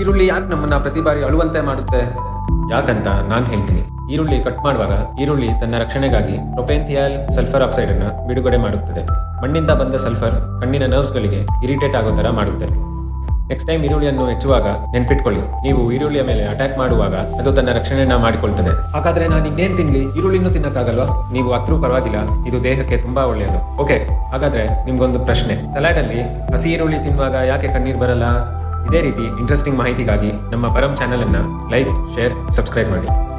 ಈರುಳ್ಳಿ ಯಾಕೆ ನಮ್ಮನ್ನ ಪ್ರತಿ ಬಾರಿ ಅಳುವಂತೆ ಮಾಡುತ್ತೆ ಯಾಕಂತ ನಾನು ಹೇಳ್ತೀನಿ ಈರುಳ್ಳಿ ಕಟ್ ಮಾಡುವಾಗ ಈರುಳ್ಳಿ ತನ್ನ ರಕ್ಷಣೆಗಾಗಿ ಪ್ರೊಪೆಂಥಿಯಾಲ್ ಸಲ್ಫರ್ ಆಕ್ಸೈಡ್ ಅನ್ನು ಬಿಡುಗಡೆ ಮಾಡುತ್ತದೆ ಮಣ್ಣಿಂದ ಬಂದ ಸಲ್ಫರ್ ಕಣ್ಣಿನ ನರ್ವ್ಸ್ಗಳಿಗೆ ಇರಿಟೇಟ್ ಆಗೋ ತರ ಮಾಡುತ್ತೆ ನೆಕ್ಸ್ಟ್ ಟೈಮ್ ಈರುಳ್ಳಿಯನ್ನು ಹೆಚ್ಚುವಾಗ ನೆನ್ಪಿಟ್ಕೊಳ್ಳಿ ನೀವು ಈರುಳ್ಳಿಯ ಮೇಲೆ ಅಟ್ಯಾಕ್ ಮಾಡುವಾಗ ಅದು ತನ್ನ ರಕ್ಷಣೆಯನ್ನ ಮಾಡಿಕೊಳ್ತದೆ ಹಾಗಾದ್ರೆ ನಾನು ಇನ್ನೇನ್ ತಿನ್ಲಿ ಈರುಳ್ಳಿನೂ ತಿನ್ನಕ್ಕಾಗಲ್ವಾ ನೀವು ಹತ್ರೂ ಪರವಾಗಿಲ್ಲ ಇದು ದೇಹಕ್ಕೆ ತುಂಬಾ ಒಳ್ಳೆಯದು ಓಕೆ ಹಾಗಾದ್ರೆ ನಿಮ್ಗೊಂದು ಪ್ರಶ್ನೆ ಸಲಾಡ್ ಅಲ್ಲಿ ಹಸಿ ಈರುಳ್ಳಿ ತಿನ್ನುವಾಗ ಯಾಕೆ ಕಣ್ಣೀರ್ ಬರಲ್ಲ ಇದೇ ರೀತಿ ಇಂಟ್ರೆಸ್ಟಿಂಗ್ ಮಾಹಿತಿಗಾಗಿ ನಮ್ಮ ಪರಂ ಚಾನೆಲ್ ಅನ್ನ ಲೈಕ್ ಶೇರ್ ಸಬ್ಸ್ಕ್ರೈಬ್ ಮಾಡಿ